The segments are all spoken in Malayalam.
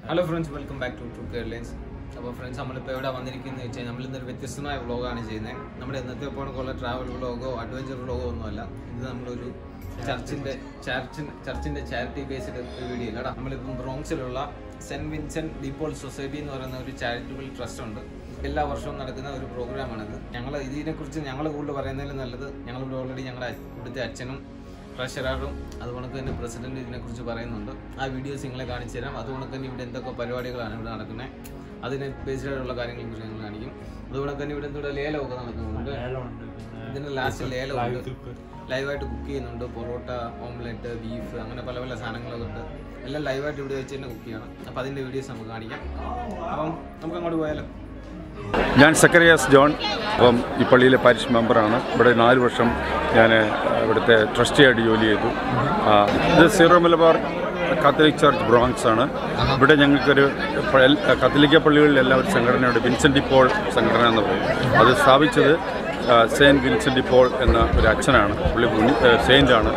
hello friends welcome back to True Airlines അപ്പോൾ ഫ്രണ്ട്സ് നമ്മളിപ്പോൾ എവിടെ വന്നിരിക്കുന്നത് വെച്ചാൽ നമ്മൾ ഇന്നൊരു വ്യത്യസ്തമായ വ്ളോഗാണ് ചെയ്യുന്നത് നമ്മുടെ ഇന്നത്തെ പോണക്കുള്ള ട്രാവൽ വ്ളോഗോ അഡ്വഞ്ചർ വ്ളോഗോ ഒന്നുമല്ല ഇത് നമ്മളൊരു ചർച്ചിൻ്റെ ചർച്ചിൻ ചർച്ചിൻ്റെ ചാരിറ്റി ബേസ്ഡ് വീഡിയോ കേട്ടോ നമ്മളിപ്പം ബ്രോങ്സിലുള്ള സെൻറ്റ് വിൻസെൻറ്റ് ഡീപോൾ സൊസൈറ്റി എന്ന് പറയുന്ന ഒരു ചാരിറ്റബിൾ ട്രസ്റ്റ് ഉണ്ട് എല്ലാ വർഷവും നടക്കുന്ന ഒരു പ്രോഗ്രാമാണിത് ഞങ്ങൾ ഇതിനെക്കുറിച്ച് ഞങ്ങൾ കൂടുതൽ പറയുന്നതിൽ നല്ലത് ഞങ്ങളിവിടെ ഓൾറെഡി ഞങ്ങളുടെ ഇവിടുത്തെ അച്ഛനും ട്രഷററും അതുകൊണ്ട് തന്നെ പ്രസിഡന്റ് ഇതിനെക്കുറിച്ച് പറയുന്നുണ്ട് ആ വീഡിയോസ് നിങ്ങളെ കാണിച്ചു തരാം അതുകൊണ്ട് തന്നെ ഇവിടെ എന്തൊക്കെ പരിപാടികളാണ് ഇവിടെ നടക്കുന്നത് അതിനെ ബേസ്ഡ് ആയിട്ടുള്ള കാര്യങ്ങളെ കുറിച്ച് ഞങ്ങൾ കാണിക്കും അതുകൊണ്ട് തന്നെ ഇവിടെ എന്തുകൂടെ ലേലമൊക്കെ നടക്കുന്നുണ്ട് ഇതിന് ലാസ്റ്റ് ലേലമുണ്ട് ലൈവായിട്ട് കുക്ക് ചെയ്യുന്നുണ്ട് പൊറോട്ട ഓംലെറ്റ് ബീഫ് അങ്ങനെ പല പല സാധനങ്ങളൊക്കെ ഉണ്ട് എല്ലാം ലൈവായിട്ട് ഇവിടെ വെച്ച് തന്നെ കുക്ക് ചെയ്യണം അപ്പോൾ അതിൻ്റെ വീഡിയോസ് നമുക്ക് കാണിക്കാം അപ്പം നമുക്ക് അങ്ങോട്ട് പോയാലോ ഞാൻ സക്കറിയാസ് ജോൺ അപ്പം ഈ പള്ളിയിലെ പാരിഷ് മെമ്പറാണ് ഇവിടെ നാല് വർഷം ഞാൻ ഇവിടുത്തെ ട്രസ്റ്റിയായിട്ട് ജോലി ചെയ്തു ആ, ഇത് Syro Malabar Catholic church Bronx ആണ് ഇവിടെ ഞങ്ങൾക്കൊരു പ- എൽ- കത്തോലിക്ക പള്ളികളിലെല്ലാം ഒരു സംഘടനയുണ്ട് വിൻസെൻ്റ് ഇപ്പോൾ സംഘടന എന്ന് പറയും അത് സ്ഥാപിച്ചത് ആ, സെയിൻറ്റ് വിൻസെൻ്റ് ഇപ്പോൾ എന്ന ഒരു അച്ഛനാണ് പുള്ളി പുണ്യ- ഏ, സെയിൻ്റാണ്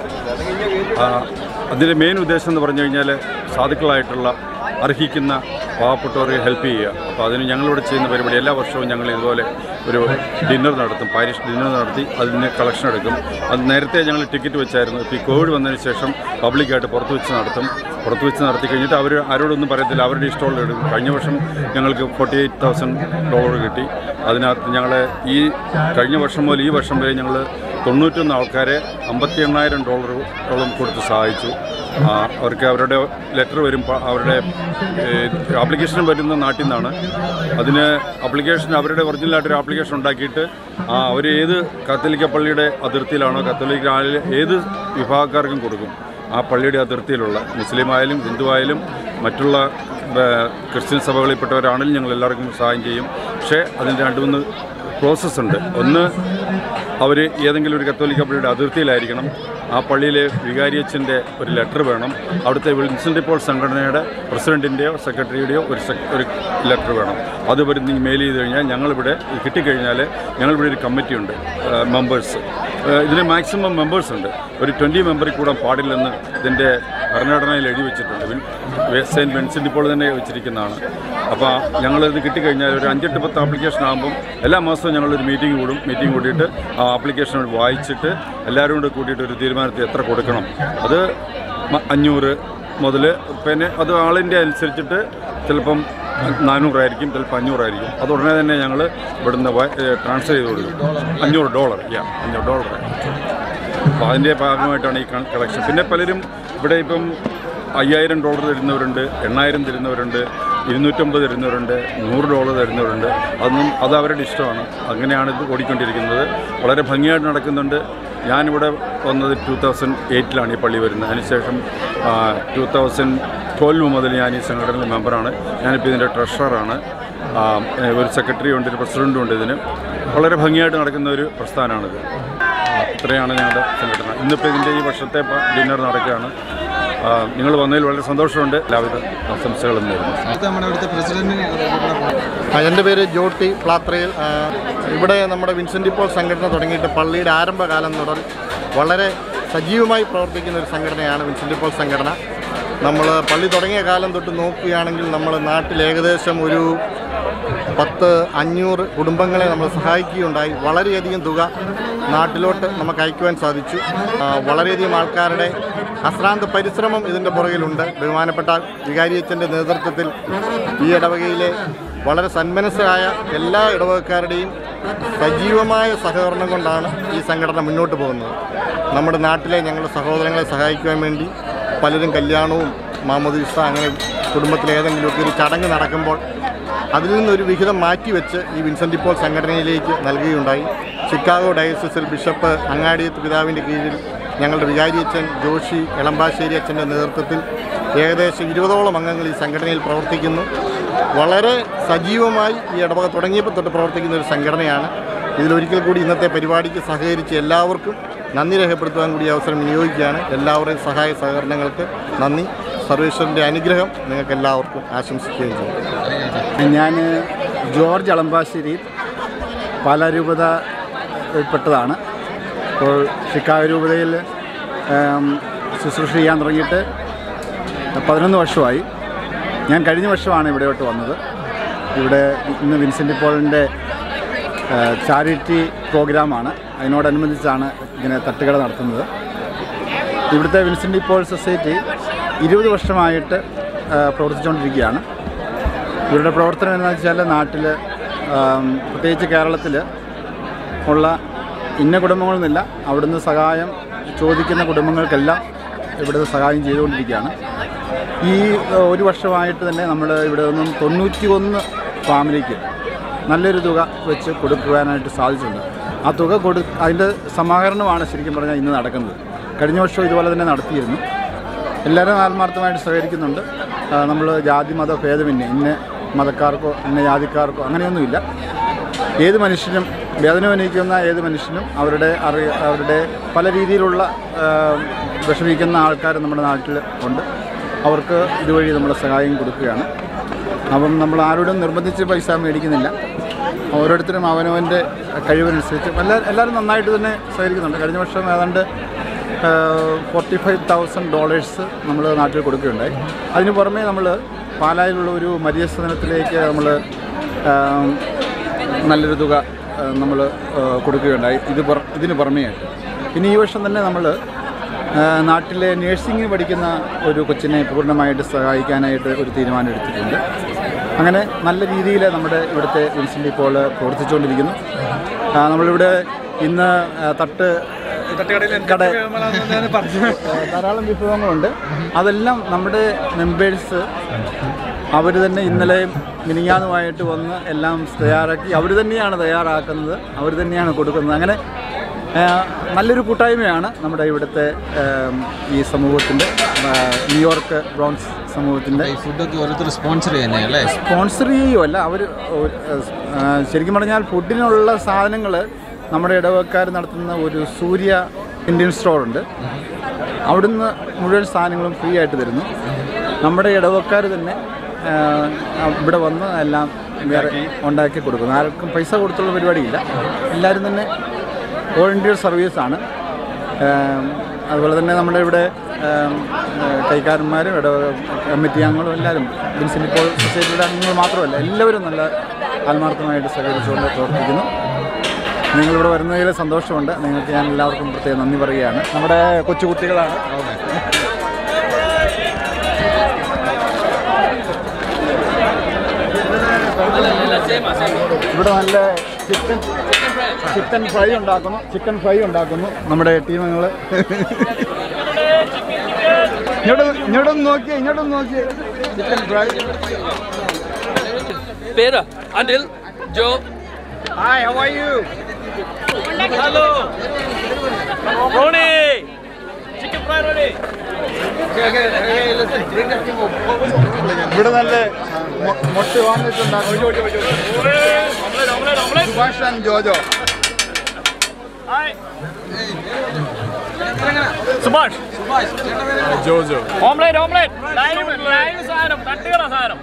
ആ, അതിൻ്റെ മെയിൻ ഉദ്ദേശം എന്ന് പറഞ്ഞു കഴിഞ്ഞാൽ സാധുക്കളായിട്ടുള്ള അർഹിക്കുന്ന പാവപ്പെട്ടവരെ ഹെൽപ്പ് ചെയ്യുക അപ്പോൾ അതിന് ഞങ്ങളിവിടെ ചെയ്യുന്ന പരിപാടി എല്ലാ വർഷവും ഞങ്ങൾ ഇതുപോലെ ഒരു ഡിന്നർ നടത്തും പാരിഷ് ഡിന്നർ നടത്തി അതിന് കളക്ഷൻ എടുക്കും അത് നേരത്തെ ഞങ്ങൾ ടിക്കറ്റ് വെച്ചായിരുന്നു ഇപ്പോൾ ഈ കോവിഡ് വന്നതിന് ശേഷം പബ്ലിക്കായിട്ട് പുറത്ത് വെച്ച് നടത്തും പുറത്ത് വെച്ച് നടത്തി കഴിഞ്ഞിട്ട് അവർ ആരോടൊന്നും പറയത്തില്ല അവരുടെ ഇഷ്ടമുള്ള എടുക്കും കഴിഞ്ഞ വർഷം ഞങ്ങൾക്ക് ഫോർട്ടി എയ്റ്റ് തൗസൻഡ് ഡോളർ കിട്ടി അതിനകത്ത് ഞങ്ങൾ ഈ കഴിഞ്ഞ വർഷം മുതൽ ഈ വർഷം വരെ ഞങ്ങൾ തൊണ്ണൂറ്റൊന്ന് ആൾക്കാരെ അമ്പത്തി എണ്ണായിരം ഡോളറോളം കൊടുത്ത് സഹായിച്ചു ആ, അവർക്ക് അവരുടെ ലെറ്റർ വരും പ- അവരുടെ ആപ്ലിക്കേഷൻ വരുന്ന നാട്ടിൽ നിന്നാണ് അതിന് ആപ്ലിക്കേഷൻ അവരുടെ ഒറിജിനലായിട്ടൊരു ആപ്ലിക്കേഷൻ ഉണ്ടാക്കിയിട്ട് ആ, അവർ ഏത് കത്തോലിക്ക പള്ളിയുടെ അതിർത്തിയിലാണോ കത്തോലിക്ക ആയാലും ഏത് വിഭാഗക്കാർക്കും കൊടുക്കും ആ പള്ളിയുടെ അതിർത്തിയിലുള്ള മുസ്ലിം ആയാലും ഹിന്ദു ആയാലും മറ്റുള്ള ഏ, ക്രിസ്ത്യൻ സഭകളിൽപ്പെട്ടവരാണെങ്കിലും ഞങ്ങൾ എല്ലാവർക്കും സഹായം ചെയ്യും പക്ഷേ അതിന് രണ്ട് മൂന്ന് പ്രോസസ്സ് ഉണ്ട് ഒന്ന് അവർ ഏതെങ്കിലും ഒരു കത്തോലിക്ക പള്ളിയുടെ അതിർത്തിയിലായിരിക്കണം ആ പള്ളിയിലെ വികാരിയച്ഛൻ്റെ ഒരു ലെറ്റർ വേണം അവിടുത്തെ വിൻസെൻ്റ് ഇപ്പോൾ സംഘടനയുടെ പ്രസിഡൻറ്റിൻ്റെയോ സെക്രട്ടറിയുടെയോ ഒരു sec- ഒരു ലെറ്റർ വേണം അത് വരുന്ന മെയിൽ ചെയ്ത് കഴിഞ്ഞാൽ ഞങ്ങളിവിടെ ഇത് കിട്ടിക്കഴിഞ്ഞാൽ ഞങ്ങളിവിടെ ഒരു കമ്മിറ്റി ഉണ്ട് മെമ്പേഴ്സ് ഇതിന് മാക്സിമം മെമ്പേഴ്സ് ഉണ്ട് ഒരു ട്വൻറ്റി മെമ്പറിൽ കൂടാൻ പാടില്ലെന്ന് ഇതിൻ്റെ ഭരണഘടനയിൽ എഴുതി വെച്ചിട്ടുണ്ട് വിൻ- വെ- സെയിൻറ്റ് വിൻസെൻ്റ് ഇപ്പോൾ തന്നെ വെച്ചിരിക്കുന്നതാണ് അപ്പോൾ ഞങ്ങളിത് കിട്ടിക്കഴിഞ്ഞാൽ ഒരു അഞ്ചെട്ട് പത്ത് ആപ്ലിക്കേഷൻ ആകുമ്പം എല്ലാ മാസവും ഞങ്ങളൊരു മീറ്റിംഗ് കൂടും മീറ്റിംഗ് കൂടിയിട്ട് ആ ആപ്ലിക്കേഷൻ വായിച്ചിട്ട് എല്ലാവരും കൂടെ കൂട്ടിയിട്ട് ഒരു തീരുമാനത്തിൽ എത്ര കൊടുക്കണം അത് മ- അഞ്ഞൂറ് മുതൽ പിന്നെ അത് ആളിൻ്റെ അനുസരിച്ചിട്ട് ചിലപ്പം നാനൂറായിരിക്കും ചിലപ്പോൾ അഞ്ഞൂറായിരിക്കും അത് ഉടനെ തന്നെ ഞങ്ങൾ ഇവിടുന്ന് ട്രാൻസ്ഫർ ചെയ്ത് കൊടുക്കും അഞ്ഞൂറ് ഡോളർ യാ അഞ്ഞൂറ് ഡോളർ അപ്പോൾ അതിൻ്റെ ഭാഗമായിട്ടാണ് ഈ കളക്ഷൻ പിന്നെ പലരും ഇവിടെ ഇപ്പം അയ്യായിരം ഡോളർ തരുന്നവരുണ്ട് എണ്ണായിരം തരുന്നവരുണ്ട് ഇരുന്നൂറ്റമ്പത് തരുന്നവരുണ്ട് നൂറ് ഡോളർ തരുന്നവരുണ്ട് അതൊന്നും അത് അവരുടെ ഇഷ്ടമാണ് അങ്ങനെയാണ് ഇത് ഓടിക്കൊണ്ടിരിക്കുന്നത് വളരെ ഭംഗിയായിട്ട് നടക്കുന്നുണ്ട് ഞാനിവിടെ വന്നത് ടൂ തൗസൻഡ് എയ്റ്റിലാണ് ഈ പള്ളി വരുന്നത് അതിനുശേഷം ടൂ തൗസൻഡ് ട്വൽവ് മുതൽ ഞാൻ ഈ സംഘടനയിൽ മെമ്പറാണ് ഞാനിപ്പോൾ ഇതിൻ്റെ ട്രഷററാണ് ആ, ഒരു സെക്രട്ടറി ഉണ്ട് ഒരു പ്രസിഡൻറ്റും ഉണ്ട് ഇതിന് വളരെ ഭംഗിയായിട്ട് നടക്കുന്ന ഒരു പ്രസ്ഥാനമാണിത് ഇത്രയാണ് ഞങ്ങളുടെ സംഘടന ഇന്നിപ്പോൾ ഇതിൻ്റെ ഈ വർഷത്തെ പ- ഡിന്നർ നടക്കുകയാണ് ആ, നിങ്ങൾ വന്നതിൽ വളരെ സന്തോഷമുണ്ട് എല്ലാവിധ ആശംസകളും നേരുന്നു നമ്മുടെ ഇവിടുത്തെ പ്രസിഡന്റിനെ ആ, എൻ്റെ പേര് ജോട്ടി പ്ലാത്രയിൽ ആ, ഇവിടെ നമ്മുടെ വിൻസെൻ്റ് ഇപ്പോൾ സംഘടന തുടങ്ങിയിട്ട് പള്ളിയുടെ ആരംഭകാലം മുതൽ വളരെ സജീവമായി പ്രവർത്തിക്കുന്ന ഒരു സംഘടനയാണ് വിൻസെൻ്റ് ഇപ്പോൾ സംഘടന നമ്മൾ പള്ളി തുടങ്ങിയ കാലം തൊട്ട് നോക്കുകയാണെങ്കിൽ നമ്മൾ നാട്ടിൽ ഏകദേശം ഒരു പത്ത് അഞ്ഞൂറ് കുടുംബങ്ങളെ നമ്മൾ സഹായിക്കുകയുണ്ടായി വളരെയധികം തുക നാട്ടിലോട്ട് നമുക്ക് അയക്കുവാൻ സാധിച്ചു ആ, വളരെയധികം ആൾക്കാരുടെ അശ്രാന്ത പരിശ്രമം ഇതിൻ്റെ പുറകിലുണ്ട് ബഹുമാനപ്പെട്ട വികാരിയച്ഛൻ്റെ നേതൃത്വത്തിൽ ഈ ഇടവകയിലെ വളരെ സന്മനസ്സായ എല്ലാ ഇടവകക്കാരുടെയും സജീവമായ സഹകരണം കൊണ്ടാണ് ഈ സംഘടന മുന്നോട്ട് പോകുന്നത് നമ്മുടെ നാട്ടിലെ ഞങ്ങളുടെ സഹോദരങ്ങളെ സഹായിക്കുവാൻ വേണ്ടി പലരും കല്യാണവും മാമോദീസ അങ്ങനെ കുടുംബത്തിലെ ഏതെങ്കിലുമൊക്കെ ഒരു ചടങ്ങ് നടക്കുമ്പോൾ അതിൽ നിന്നൊരു വിഹിതം മാറ്റിവെച്ച് ഈ വിൻസെൻ്റ് ഇപ്പോൾ സംഘടനയിലേക്ക് നൽകുകയുണ്ടായി ചിക്കാഗോ ഡയസിസിൽ ബിഷപ്പ് അങ്ങാടിയത്ത് പിതാവിൻ്റെ കീഴിൽ ഞങ്ങളുടെ വികാരിയച്ഛൻ ജോഷി എളമ്പാശ്ശേരി അച്ഛൻ്റെ നേതൃത്വത്തിൽ ഏകദേശം ഇരുപതോളം അംഗങ്ങൾ ഈ സംഘടനയിൽ പ്രവർത്തിക്കുന്നു വളരെ സജീവമായി ഈ ഇടവക തുടങ്ങിയപ്പോൾ തൊട്ട് പ്രവർത്തിക്കുന്ന ഒരു സംഘടനയാണ് ഇതിലൊരിക്കൽ കൂടി ഇന്നത്തെ പരിപാടിക്ക് സഹകരിച്ച് എല്ലാവർക്കും നന്ദി രേഖപ്പെടുത്തുവാൻ കൂടി ഈ അവസരം വിനിയോഗിക്കുകയാണ് എല്ലാവരുടെയും സഹായ സഹകരണങ്ങൾക്ക് നന്ദി സർവേശ്വരൻ്റെ അനുഗ്രഹം നിങ്ങൾക്ക് എല്ലാവർക്കും ആശംസിക്കുകയും ചെയ്യും ഞാൻ ജോർജ് അളമ്പാശ്ശേരി പാലാ രൂപത പെട്ടതാണ് അപ്പോൾ ഷിക്കാഗോ രൂപതയിൽ ഏം, ശുശ്രൂഷ ചെയ്യാൻ തുടങ്ങിയിട്ട് പതിനൊന്ന് വർഷമായി ഞാൻ കഴിഞ്ഞ വർഷമാണ് ഇവിടെയോട്ട് വന്നത് ഇവിടെ ഇന്ന് വിൻസെൻ്റ് പോളിൻ്റെ ചാരിറ്റി പ്രോഗ്രാമാണ് അതിനോടനുബന്ധിച്ചാണ് ഇങ്ങനെ തട്ടുകട നടത്തുന്നത് ഇവിടുത്തെ വിൻസെൻ്റ് പോൾ സൊസൈറ്റി ഇരുപത് വർഷമായിട്ട് ആ, പ്രവർത്തിച്ചുകൊണ്ടിരിക്കുകയാണ് ഇവരുടെ പ്രവർത്തനം എന്ന് വെച്ചാൽ നാട്ടിൽ പ്രത്യേകിച്ച് കേരളത്തിൽ ഉള്ള ഇന്ന കുടുംബങ്ങളൊന്നുമില്ല അവിടുന്ന് സഹായം ചോദിക്കുന്ന കുടുംബങ്ങൾക്കെല്ലാം ഇവിടുന്ന് സഹായം ചെയ്തുകൊണ്ടിരിക്കുകയാണ് ഈ ഏഹ്, ഒരു വർഷമായിട്ട് തന്നെ നമ്മൾ ഇവിടെ നിന്നും തൊണ്ണൂറ്റി ഒന്ന് ഫാമിലിക്ക് നല്ലൊരു തുക വെച്ച് കൊടുക്കുവാനായിട്ട് സാധിച്ചിട്ടുണ്ട് ആ തുക കൊടു അതിൻ്റെ സമാഹരണമാണ് ശരിക്കും പറഞ്ഞാൽ ഇന്ന് നടക്കുന്നത് കഴിഞ്ഞ വർഷം ഇതുപോലെ തന്നെ നടത്തിയിരുന്നു എല്ലാവരും ആത്മാർത്ഥമായിട്ട് സഹകരിക്കുന്നുണ്ട് നമ്മൾ ജാതി മത ഭേദമന്യേ ഇന്ന മതക്കാർക്കോ ഇന്ന ജാതിക്കാർക്കോ അങ്ങനെയൊന്നുമില്ല ഏത് മനുഷ്യനും വേദന അനുഭവിക്കുന്ന ഏത് മനുഷ്യനും അവരുടെ അറി അവരുടെ പല രീതിയിലുള്ള ആ, വിഷമിക്കുന്ന ആൾക്കാർ നമ്മുടെ നാട്ടിൽ ഉണ്ട് അവർക്ക് ഇതുവഴി നമ്മൾ സഹായം കൊടുക്കുകയാണ് അപ്പം നമ്മൾ ആരോടും നിർബന്ധിച്ച് പൈസ മേടിക്കുന്നില്ല ഓരോരുത്തരും അവനവൻ്റെ കഴിവനുസരിച്ച് എല്ലാ എല്ലാവരും നന്നായിട്ട് തന്നെ സഹകരിക്കുന്നുണ്ട് കഴിഞ്ഞ വർഷം ഏതാണ്ട് ഫോർട്ടി ഫൈവ് തൗസൻഡ് ഡോളേഴ്സ് നമ്മൾ നാട്ടിൽ കൊടുക്കുകയുണ്ടായി അതിന് പുറമെ നമ്മൾ പാലായിലുള്ള ഒരു മരിയസ് ദിനത്തിലേക്ക് നമ്മൾ നല്ലൊരു തുക നമ്മൾ കൊടുക്കുകയുണ്ടായി ഇത് പുറ- ഇതിന് പുറമെയായിട്ട് പിന്നെ ഈ വർഷം തന്നെ നമ്മൾ നാട്ടിലെ നേഴ്സിംഗ് പഠിക്കുന്ന ഒരു കൊച്ചിനെ പൂർണ്ണമായിട്ട് സഹായിക്കാനായിട്ട് ഒരു തീരുമാനം എടുത്തിട്ടുണ്ട് അങ്ങനെ നല്ല രീതിയിൽ നമ്മുടെ ഇവിടുത്തെ വിൻസെൻ്റ് ഇപ്പോൾ പ്രവർത്തിച്ചുകൊണ്ടിരിക്കുന്നു ആ, നമ്മളിവിടെ ഇന്ന് ആ, തട്ട് കട ധാരാളം വിഭവങ്ങളുണ്ട് അതെല്ലാം നമ്മുടെ മെമ്പേഴ്സ് അവർ തന്നെ ഇന്നലെയും മിനിങ്ങാന്നുമായിട്ട് വന്ന് എല്ലാം തയ്യാറാക്കി അവർ തന്നെയാണ് തയ്യാറാക്കുന്നത് അവർ തന്നെയാണ് കൊടുക്കുന്നത് അങ്ങനെ ആ, നല്ലൊരു കൂട്ടായ്മയാണ് നമ്മുടെ ഇവിടുത്തെ ആം, ഈ സമൂഹത്തിൻ്റെ ആ, ന്യൂയോർക്ക് ബ്രോൺസ് സമൂഹത്തിൻ്റെ ഈ ഫുഡൊക്കെ ഓരോരുത്തർ സ്പോൺസർ ചെയ്യുന്നേ അല്ലേ സ്പോൺസർ ചെയ്യുമല്ല അവർ ശരിക്കും പറഞ്ഞാൽ ഫുഡിനുള്ള സാധനങ്ങൾ നമ്മുടെ ഇടവക്കാർ നടത്തുന്ന ഒരു സൂര്യ ഇന്ത്യൻ സ്റ്റോറുണ്ട് അവിടുന്ന് മുഴുവൻ സാധനങ്ങളും ഫ്രീ ആയിട്ട് തരുന്നു നമ്മുടെ ഇടവക്കാർ തന്നെ ആ, ഇവിടെ വന്ന് എല്ലാം വേറെ ഉണ്ടാക്കി കൊടുക്കുന്നു ആർക്കും പൈസ കൊടുത്തുള്ള പരിപാടിയില്ല എല്ലാവരും തന്നെ വോളണ്ടിയർ സർവീസാണ് ഏം, അതുപോലെ തന്നെ നമ്മുടെ ഇവിടെ ഏം, ഏ, കൈക്കാരന്മാരും ഇട കമ്മിറ്റി അംഗങ്ങളും എല്ലാവരും വിൻസെൻ്റ് ഇപ്പോൾ സൊസൈറ്റിയുടെ അംഗങ്ങൾ മാത്രമല്ല എല്ലാവരും നല്ല ആത്മാർത്ഥമായിട്ട് സഹകരിച്ചുകൊണ്ട് പ്രവർത്തിക്കുന്നു നിങ്ങളിവിടെ വരുന്നതിൽ സന്തോഷമുണ്ട് നിങ്ങൾക്ക് ഞാൻ എല്ലാവർക്കും പ്രത്യേകം നന്ദി പറയുകയാണ് നമ്മുടെ കൊച്ചുകുട്ടികളാണ് ഇവിടെ നല്ല ചിക്കൻ ചിക്കൻ ഫ്രൈ ഉണ്ടാക്കുന്നു ചിക്കൻ ഫ്രൈ ഉണ്ടാക്കുന്നു നമ്മുടെ ടീമങ്ങൾ ഇങ്ങോട്ട് ഇങ്ങോട്ടൊന്ന് നോക്കിയേ ഇങ്ങോട്ടൊന്ന് നോക്കിയേ ചിക്കൻ ഫ്രൈ പേര് Anil Jo hi how are you hello Ronnie chicken fry Ronnie ഇവിടെ നല്ല മൊ- മൊട്ട് വാങ്ങിയിട്ടുണ്ടാക്കുന്നു Subhash and Jojo Subhash Jojo omelette omelette live live സാധനം തട്ടുകട സാധനം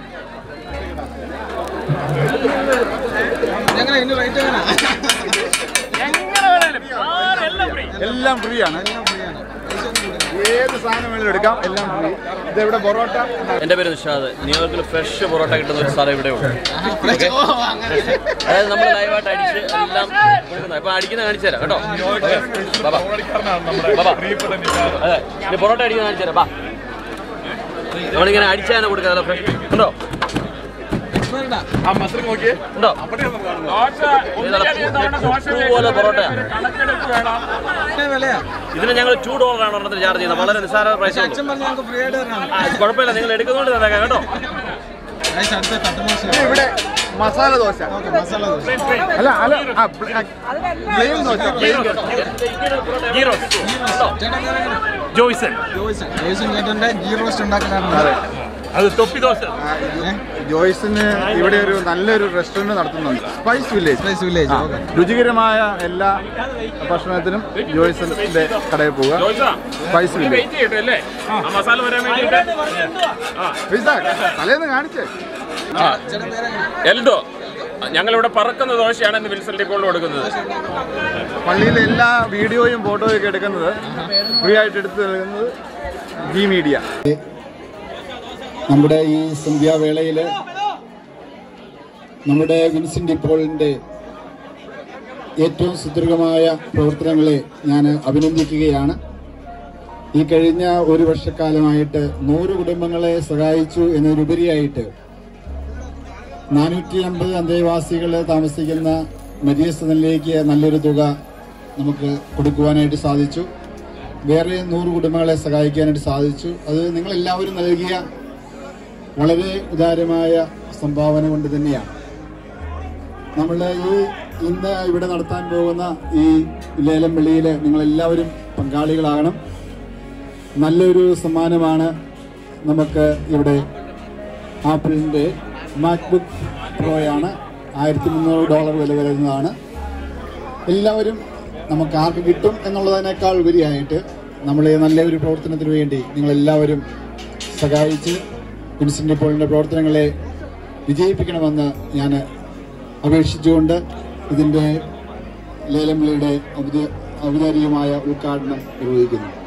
എങ്ങനെ ഇതിന്റെ റേറ്റ് എങ്ങനെ എങ്ങനെ വേണേലും ആരെല്ലാം ഫ്രീ എല്ലാം ഫ്രീ ആണ് ഏത് സാധനം വേണമെങ്കിലും എടുക്കാം എല്ലാം ഫ്രീ ഇതെവിടെ പൊറോട്ട എൻ്റെ പേര് നിഷാദ് ന്യൂയോർക്കിൽ ഫ്രഷ് പൊറോട്ട കിട്ടുന്ന ഒരു സ്ഥലം ഇവിടെ ഉണ്ട് അതായത് നമ്മൾ ലൈവായിട്ട് അടിച്ച് എല്ലാം കൊടുക്കുന്നത് ഇപ്പൊ അടിക്കുന്ന കാണിച്ചു തരാം കേട്ടോ ബാബാ ബാബാ അതെ ഇനി പൊറോട്ട അടിക്കുന്ന കാണിച്ചു തരാം ബാ നമ്മളിങ്ങനെ അടിച്ചാണ് കൊടുക്കുക ഫ്രഷ് ഉണ്ടോ ഉണ്ടോ പൂ പോലെ പൊറോട്ടയാണ് വിലയാ ഇതിന് ഞങ്ങൾ ടു ഡോളറാണ് ഒരെണ്ണത്തിന് ചാർജ് ചെയ്യുന്നത് വളരെ നിസ്സാര പ്രൈസ് അച്ഛൻ പറഞ്ഞ ഞങ്ങൾക്ക് ഫ്രീ ആയിട്ട് തരണം ആ കുഴപ്പമില്ല നിങ്ങൾ എടുക്കുന്നതുകൊണ്ട് തന്നേക്കാം കേട്ടോ ഗൈസ്, അടുത്ത തട്ടുദോശ ഇവിടെ മസാല ദോശ മസാല ദോശ അല്ല അല്ല ആ, പ്ല- ആ, പ്ലെയിൻ ദോശ പ്ലെയിൻ ദോശ ജോയ്സൺ ജോയ്സൺ ജോയ്സൺ ചേട്ടൻ്റെ ഗീ റോസ്റ്റ് ഉണ്ടാക്കലാണ് അതെ അത് തൊപ്പി ദോശ ആ, ജോയ്സിന് ഇവിടെ ഒരു നല്ലൊരു റെസ്റ്റോറൻറ്റ് നടത്തുന്നുണ്ട് സ്പൈസ് വില്ലേജ് സ്പൈസ് വില്ലേജ് ആ, റുചികരമായ എല്ലാ ഭക്ഷണത്തിനും ജോയ്സിന്റെ കടയിൽ പോവുക സ്പൈസ് വില്ലേജ് മസാല വരാൻ വേണ്ടിയിട്ട് തലേന്ന് കാണിച്ചേ എൽഡോ ഞങ്ങളിവിടെ പറക്കുന്ന ദോശയാണ് ഇന്ന് വിൽസൺ ഇപ്പോൾ കൊടുക്കുന്നത് പള്ളിയിലെ എല്ലാ വീഡിയോയും ഫോട്ടോയും ഒക്കെ എടുക്കുന്നത് ഫ്രീ ആയിട്ട് എടുത്ത് നൽകുന്നത് ജി മീഡിയ നമ്മുടെ ഈ സന്ധ്യാവേളയിൽ നമ്മുടെ വിൻസെന്റ് ഇപ്പോളിന്റെ ഏറ്റവും സുദീർഘമായ പ്രവർത്തനങ്ങളെ ഞാൻ അഭിനന്ദിക്കുകയാണ് ഈ കഴിഞ്ഞ ഒരു വർഷക്കാലമായിട്ട് നൂറ് കുടുംബങ്ങളെ സഹായിച്ചു എന്നതിലുപരിയായിട്ട് നാനൂറ്റി അമ്പത് അന്തേവാസികൾ താമസിക്കുന്ന മധ്യസ്ഥനിലേക്ക് നല്ലൊരു തുക നമുക്ക് കൊടുക്കുവാനായിട്ട് സാധിച്ചു വേറെ നൂറ് കുടുംബങ്ങളെ സഹായിക്കാനായിട്ട് സാധിച്ചു അത് നിങ്ങളെല്ലാവരും നൽകിയ വളരെ ഉദാരമായ സംഭാവന കൊണ്ട് തന്നെയാണ് നമ്മൾ ഈ ഇന്ന് ഇവിടെ നടത്താൻ പോകുന്ന ഈ ലേലം വെള്ളിയിൽ നിങ്ങളെല്ലാവരും പങ്കാളികളാകണം നല്ലൊരു സമ്മാനമാണ് നമുക്ക് ഇവിടെ ആപ്പിളിൻ്റെ മാക്ബുക്ക് പ്രോയാണ് ആയിരത്തി മുന്നൂറ് ഡോളർ വില വരുന്നതാണ് എല്ലാവരും നമുക്ക് ആർക്ക് കിട്ടും എന്നുള്ളതിനേക്കാൾ ഉപരിയായിട്ട് നമ്മളെ നല്ലൊരു പ്രവർത്തനത്തിന് വേണ്ടി നിങ്ങളെല്ലാവരും സഹായിച്ച് വിൻസെൻ്റ് പോളിൻ്റെ പ്രവർത്തനങ്ങളെ വിജയിപ്പിക്കണമെന്ന് ഞാൻ അപേക്ഷിച്ചുകൊണ്ട് ഇതിൻ്റെ ലേലം വിളിയുടെ ഔദ്യോഗികമായ ഉദ്ഘാടനം നിർവഹിക്കുന്നു